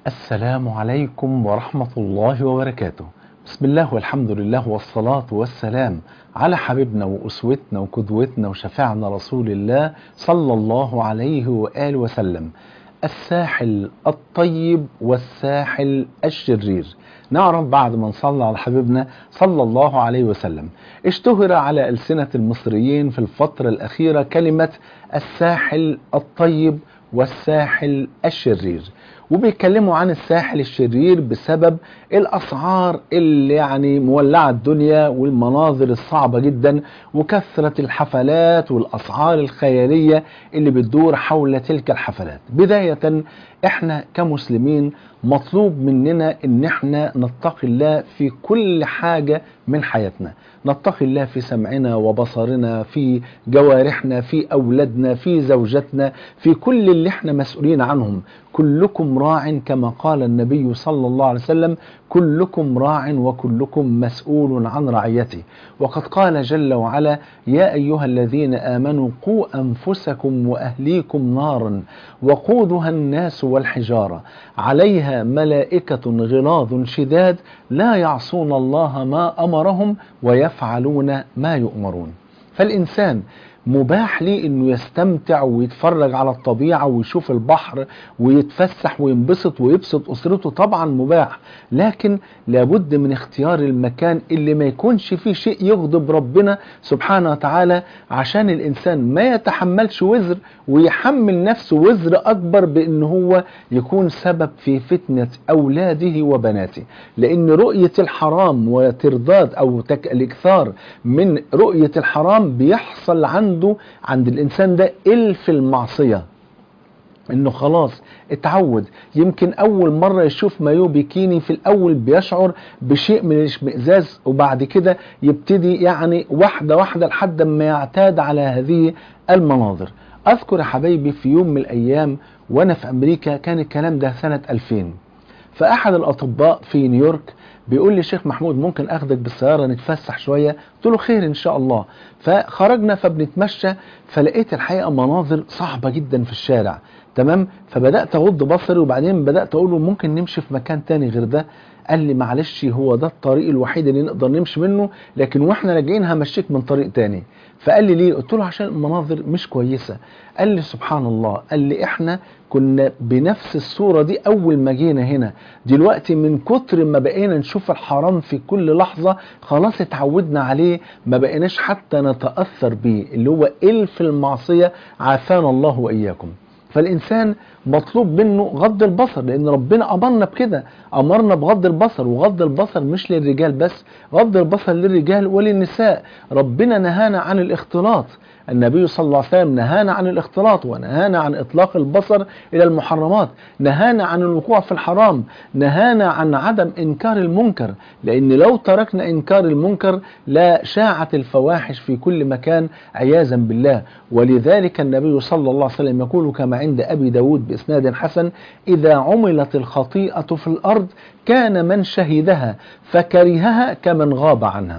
السلام عليكم ورحمة الله وبركاته بسم الله والحمد لله والصلاة والسلام على حبيبنا وأسوتنا وقدوتنا وشفاعنا رسول الله صلى الله عليه وآله وسلم الساحل الطيب والساحل الشرير نعرف بعد ما نصلى على حبيبنا صلى الله عليه وسلم اشتهر على ألسنة المصريين في الفترة الأخيرة كلمة الساحل الطيب والساحل الشرير وبيتكلموا عن الساحل الشرير بسبب الأسعار اللي يعني مولعة الدنيا والمناظر الصعبة جدا وكثرة الحفلات والأسعار الخيالية اللي بتدور حول تلك الحفلات بداية احنا كمسلمين مطلوب مننا ان احنا نتقي الله في كل حاجة من حياتنا نتقي الله في سمعنا وبصرنا في جوارحنا في أولادنا في زوجتنا في كل اللي احنا مسؤولين عنهم كلكم راع كما قال النبي صلى الله عليه وسلم كلكم راع وكلكم مسؤول عن رعيته وقد قال جل وعلا يا أيها الذين آمنوا قوا أنفسكم وأهليكم نارا وقودها الناس والحجارة عليها ملائكة غلاظ شداد لا يعصون الله ما أمرهم ويفعلون ما يؤمرون فالإنسان مباح ليه انه يستمتع ويتفرج على الطبيعة ويشوف البحر ويتفسح وينبسط ويبسط اسرته طبعا مباح لكن لابد من اختيار المكان اللي ما يكونش فيه شيء يغضب ربنا سبحانه وتعالى عشان الانسان ما يتحملش وزر ويحمل نفسه وزر اكبر بان هو يكون سبب في فتنة اولاده وبناته لان رؤية الحرام وترضاد او تك... الاكثار من رؤية الحرام بيحصل عنده عنده عند الإنسان ده إلف المعصية انه خلاص اتعود يمكن اول مرة يشوف مايو بيكيني في الاول بيشعر بشيء من الاشمئزاز وبعد كده يبتدي يعني واحدة واحدة لحد ما يعتاد على هذه المناظر اذكر يا حبايبي في يوم من الايام وانا في امريكا كان الكلام ده سنة 2000 فاحد الاطباء في نيويورك بيقول لي شيخ محمود ممكن اخدك بالسيارة نتفسح شوية قلت له خير ان شاء الله فخرجنا فبنتمشى فلقيت الحقيقة مناظر صعبة جدا في الشارع تمام فبدأت اغض بصري وبعدين بدأت اقول له ممكن نمشي في مكان تاني غير ده قال لي معلش هو ده الطريق الوحيد اللي نقدر نمشي منه لكن واحنا راجعين همشيك من طريق تاني فقال لي ليه قلت له عشان المناظر مش كويسة قال لي سبحان الله قال لي احنا كنا بنفس الصورة دي اول ما جينا هنا دلوقتي من كتر ما بقينا نشوف الحرام في كل لحظة خلاص اتعودنا عليه ما بقيناش حتى نتأثر بيه اللي هو الف المعصية عافانا الله واياكم فالإنسان مطلوب منه غض البصر لأن ربنا أمرنا بكده أمرنا بغض البصر وغض البصر مش للرجال بس غض البصر للرجال وللنساء ربنا نهانا عن الاختلاط النبي صلى الله عليه وسلم نهانا عن الاختلاط ونهانا عن إطلاق البصر إلى المحرمات نهانا عن الوقوع في الحرام نهانا عن عدم إنكار المنكر لأن لو تركنا إنكار المنكر لا شاعت الفواحش في كل مكان عياذا بالله ولذلك النبي صلى الله عليه وسلم يقول كما عند أبي داود بإسناد حسن إذا عملت الخطيئة في الأرض كان من شهدها فكرهها كمن غاب عنها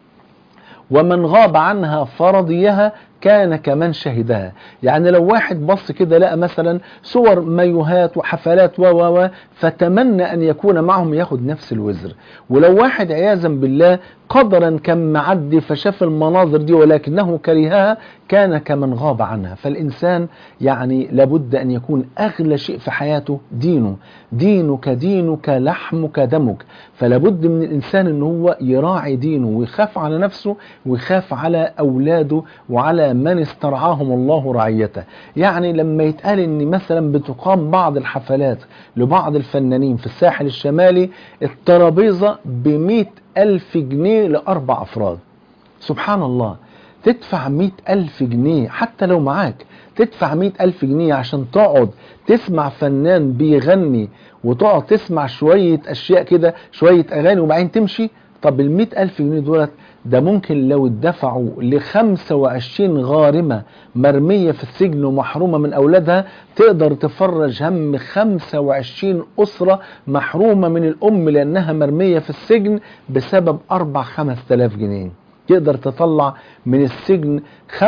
ومن غاب عنها فرضيها كان كمن شهدها يعني لو واحد بص كده لقى مثلا صور مايوهات وحفلات و و فتمنى ان يكون معهم ياخد نفس الوزر ولو واحد عياذا بالله قدرا كان معدي فشاف المناظر دي ولكنه كرهها كان كمن غاب عنها فالإنسان يعني لابد أن يكون أغلى شيء في حياته دينه دينك دينك لحمك دمك فلابد من الإنسان أن هو يراعي دينه ويخاف على نفسه ويخاف على أولاده وعلى من استرعاهم الله رعيته يعني لما يتقال أن مثلا بتقام بعض الحفلات لبعض الفنانين في الساحل الشمالي الترابيزة بمئة ألف جنيه لأربع أفراد سبحان الله تدفع مئة ألف جنيه حتى لو معاك تدفع مئة ألف جنيه عشان تقعد تسمع فنان بيغني وتقعد تسمع شوية أشياء كده شوية أغاني وبعدين تمشي طب المئة ألف جنيه دولت ده ممكن لو اتدفعوا لخمسة وعشرين غارمة مرمية في السجن ومحرومة من أولادها تقدر تفرج هم خمسة وعشرين أسرة محرومة من الأم لأنها مرمية في السجن بسبب أربع خمس تلاف جنيه تقدر تطلع من السجن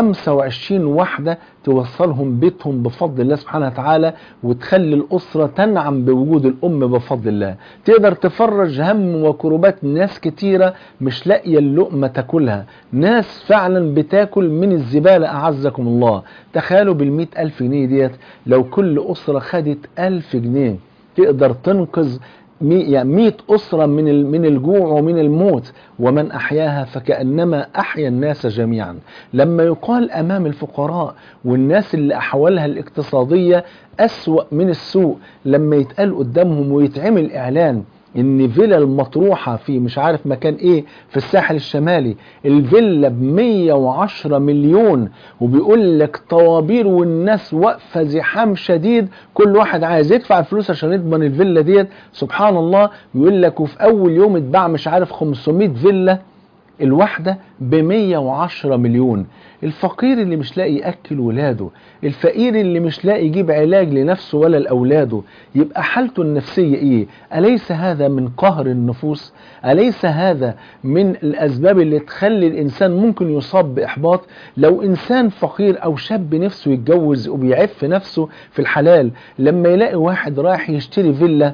25 واحدة توصلهم بيتهم بفضل الله سبحانه وتعالى وتخلي الأسرة تنعم بوجود الأم بفضل الله تقدر تفرج هم وكروبات ناس كتيرة مش لاقية اللقمة تاكلها ناس فعلا بتاكل من الزبالة أعزكم الله تخيلوا بالمئة ألف جنيه ديت لو كل أسرة خدت ألف جنيه تقدر تنقذ يعني 100 أسرة من من الجوع ومن الموت ومن أحياها فكأنما أحيا الناس جميعا لما يقال أمام الفقراء والناس اللي أحوالها الاقتصادية أسوأ من السوء لما يتقال قدامهم ويتعمل إعلان ان فيلا المطروحة في مش عارف مكان ايه في الساحل الشمالي الفيلا ب 110 مليون وبيقول لك طوابير والناس واقفة زحام شديد كل واحد عايز يدفع الفلوس عشان يضمن الفيلا ديت سبحان الله بيقول لك وفي اول يوم اتباع مش عارف 500 فيلا الواحدة ب 110 مليون الفقير اللي مش لاقي يأكل ولاده الفقير اللي مش لاقي يجيب علاج لنفسه ولا لأولاده يبقى حالته النفسية ايه أليس هذا من قهر النفوس أليس هذا من الأسباب اللي تخلي الإنسان ممكن يصاب بإحباط لو إنسان فقير أو شاب نفسه يتجوز وبيعف نفسه في الحلال لما يلاقي واحد رايح يشتري فيلا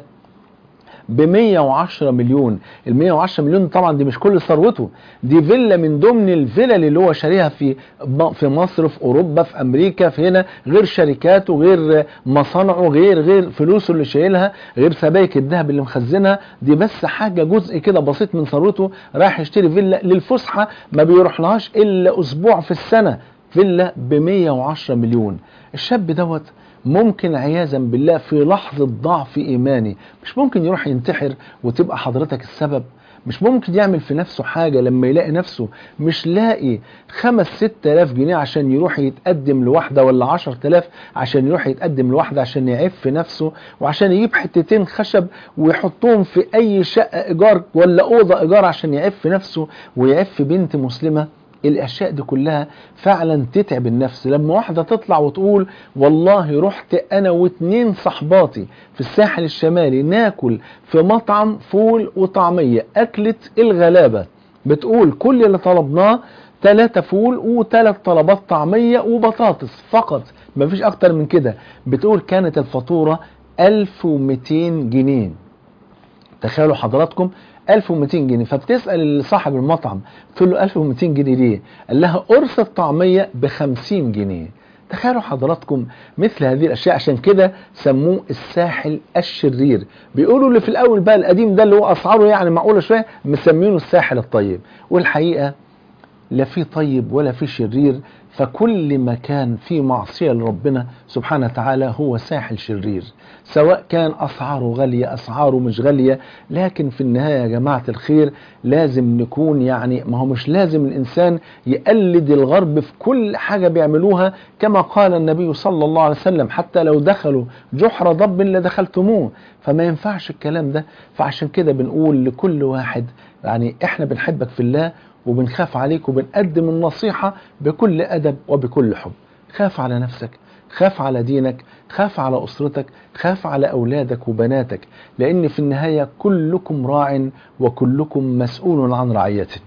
ب 110 مليون ال 110 مليون طبعا دي مش كل ثروته دي فيلا من ضمن الفيلل اللي هو شاريها في في مصر في اوروبا في امريكا في هنا غير شركاته غير مصانعه غير غير فلوسه اللي شايلها غير سبائك الذهب اللي مخزنها دي بس حاجه جزء كده بسيط من ثروته رايح يشتري فيلا للفسحه ما بيروحلهاش الا اسبوع في السنه فيلا ب 110 مليون الشاب دوت ممكن عياذا بالله في لحظة ضعف إيماني مش ممكن يروح ينتحر وتبقى حضرتك السبب مش ممكن يعمل في نفسه حاجة لما يلاقي نفسه مش لاقي خمس ست الاف جنيه عشان يروح يتقدم لواحدة ولا عشر تلاف عشان يروح يتقدم لواحدة عشان يعف نفسه وعشان يجيب حتتين خشب ويحطهم في اي شقة ايجار ولا اوضة ايجار عشان يعف نفسه ويعف بنت مسلمة الاشياء دي كلها فعلا تتعب النفس لما واحده تطلع وتقول والله رحت انا واتنين صحباتي في الساحل الشمالي ناكل في مطعم فول وطعميه اكلت الغلابه بتقول كل اللي طلبناه ثلاثة فول وثلاث طلبات طعمية وبطاطس فقط مفيش اكتر من كده بتقول كانت الفاتورة 1200 جنيه تخيلوا حضراتكم 1200 جنيه فبتسأل صاحب المطعم تقول له 1200 جنيه ليه قال لها قرص الطعمية ب 50 جنيه تخيلوا حضراتكم مثل هذه الاشياء عشان كده سموه الساحل الشرير بيقولوا اللي في الاول بقى القديم ده اللي هو اسعاره يعني معقوله شويه مسمينه الساحل الطيب والحقيقه لا في طيب ولا في شرير فكل مكان فيه معصية لربنا سبحانه وتعالى هو ساحل شرير سواء كان أسعاره غالية أسعاره مش غالية لكن في النهاية يا جماعة الخير لازم نكون يعني ما هو مش لازم الإنسان يقلد الغرب في كل حاجة بيعملوها كما قال النبي صلى الله عليه وسلم حتى لو دخلوا جحر ضب لدخلتموه فما ينفعش الكلام ده فعشان كده بنقول لكل واحد يعني احنا بنحبك في الله وبنخاف عليك وبنقدم النصيحة بكل أدب وبكل حب خاف على نفسك خاف على دينك خاف على أسرتك خاف على أولادك وبناتك لأن في النهاية كلكم راع وكلكم مسؤول عن رعيته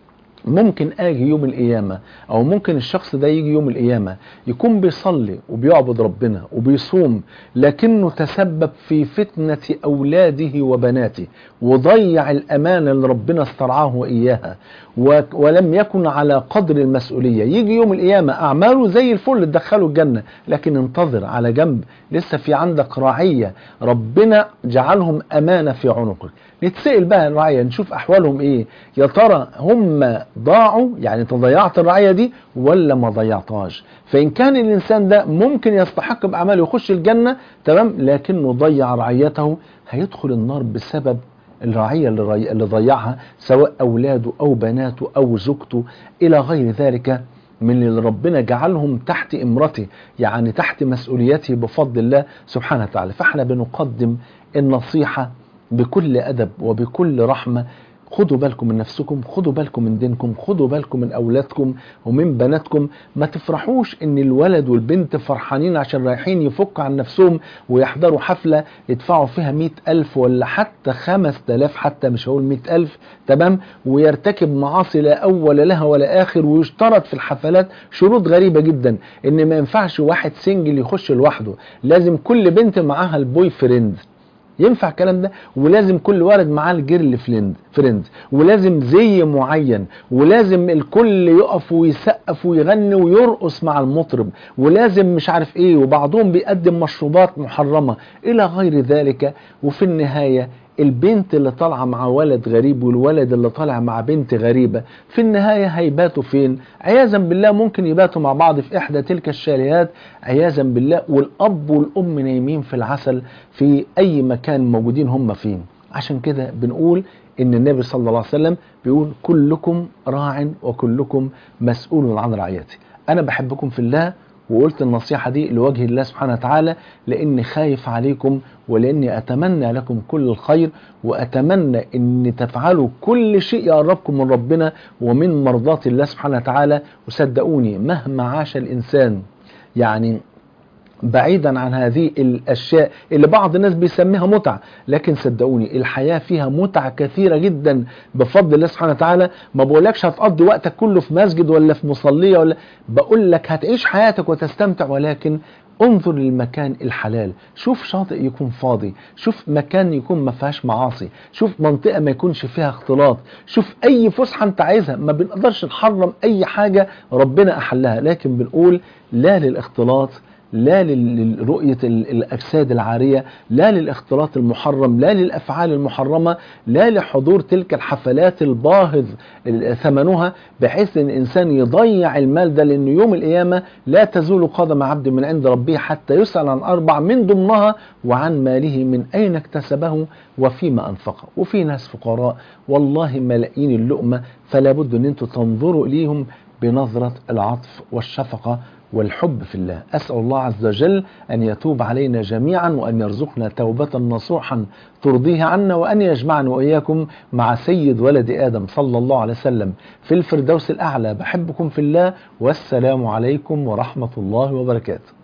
ممكن اجي يوم القيامة او ممكن الشخص ده يجي يوم القيامة يكون بيصلي وبيعبد ربنا وبيصوم لكنه تسبب في فتنة اولاده وبناته وضيع الامانة اللي ربنا استرعاه واياها ولم يكن على قدر المسؤولية يجي يوم القيامة اعماله زي الفل تدخله الجنة لكن انتظر على جنب لسه في عندك رعية ربنا جعلهم امانة في عنقك نتسأل بقى الرعية نشوف أحوالهم إيه يا ترى هم ضاعوا يعني تضيعت الرعية دي ولا ما ضيعتهاش فإن كان الإنسان ده ممكن يستحق بأعماله يخش الجنة تمام لكنه ضيع رعيته هيدخل النار بسبب الرعية اللي ضيعها سواء أولاده أو بناته أو زوجته إلى غير ذلك من اللي ربنا جعلهم تحت امرته يعني تحت مسؤوليته بفضل الله سبحانه وتعالى فاحنا بنقدم النصيحة بكل أدب وبكل رحمة خدوا بالكم من نفسكم خدوا بالكم من دينكم خدوا بالكم من أولادكم ومن بناتكم ما تفرحوش ان الولد والبنت فرحانين عشان رايحين يفك عن نفسهم ويحضروا حفلة يدفعوا فيها مئة ألف ولا حتى خمس تلاف حتى مش هقول مئة ألف تمام ويرتكب معاصي لا أول لها ولا آخر ويشترط في الحفلات شروط غريبة جدا ان ما ينفعش واحد سنجل يخش لوحده لازم كل بنت معاها البوي فريند ينفع الكلام ده ولازم كل ولد معاه الجيرل فريند فريند ولازم زي معين ولازم الكل يقف ويسقف ويغني ويرقص مع المطرب ولازم مش عارف ايه وبعضهم بيقدم مشروبات محرمة الى غير ذلك وفي النهاية البنت اللي طالعه مع ولد غريب والولد اللي طالع مع بنت غريبة في النهاية هيباتوا فين عياذا بالله ممكن يباتوا مع بعض في إحدى تلك الشاليات عياذا بالله والأب والأم نايمين في العسل في أي مكان موجودين هم فين عشان كده بنقول إن النبي صلى الله عليه وسلم بيقول كلكم راع وكلكم مسؤول عن رعيته أنا بحبكم في الله وقلت النصيحة دي لوجه الله سبحانه وتعالى لأني خايف عليكم ولأني أتمنى لكم كل الخير وأتمنى أن تفعلوا كل شيء يقربكم من ربنا ومن مرضاة الله سبحانه وتعالى وصدقوني مهما عاش الإنسان يعني بعيدا عن هذه الاشياء اللي بعض الناس بيسميها متعه لكن صدقوني الحياه فيها متعه كثيره جدا بفضل الله سبحانه وتعالى ما بقولكش هتقضي وقتك كله في مسجد ولا في مصليه ولا بقول لك هتعيش حياتك وتستمتع ولكن انظر للمكان الحلال شوف شاطئ يكون فاضي شوف مكان يكون ما فيهاش معاصي شوف منطقة ما يكونش فيها اختلاط شوف اي فسحة انت عايزها ما بنقدرش نحرم اي حاجة ربنا احلها لكن بنقول لا للاختلاط لا لرؤية الأجساد العارية لا للاختلاط المحرم لا للأفعال المحرمة لا لحضور تلك الحفلات الباهظ ثمنها بحيث أن الإنسان يضيع المال ده لأن يوم القيامة لا تزول قدم عبد من عند ربه حتى يسأل عن أربع من ضمنها وعن ماله من أين اكتسبه وفيما أنفقه وفي ناس فقراء والله ملايين اللقمة فلا بد أن أنتم تنظروا إليهم بنظرة العطف والشفقة والحب في الله أسأل الله عز وجل أن يتوب علينا جميعا وأن يرزقنا توبة نصوحا ترضيه عنا وأن يجمعنا وإياكم مع سيد ولد آدم صلى الله عليه وسلم في الفردوس الأعلى بحبكم في الله والسلام عليكم ورحمة الله وبركاته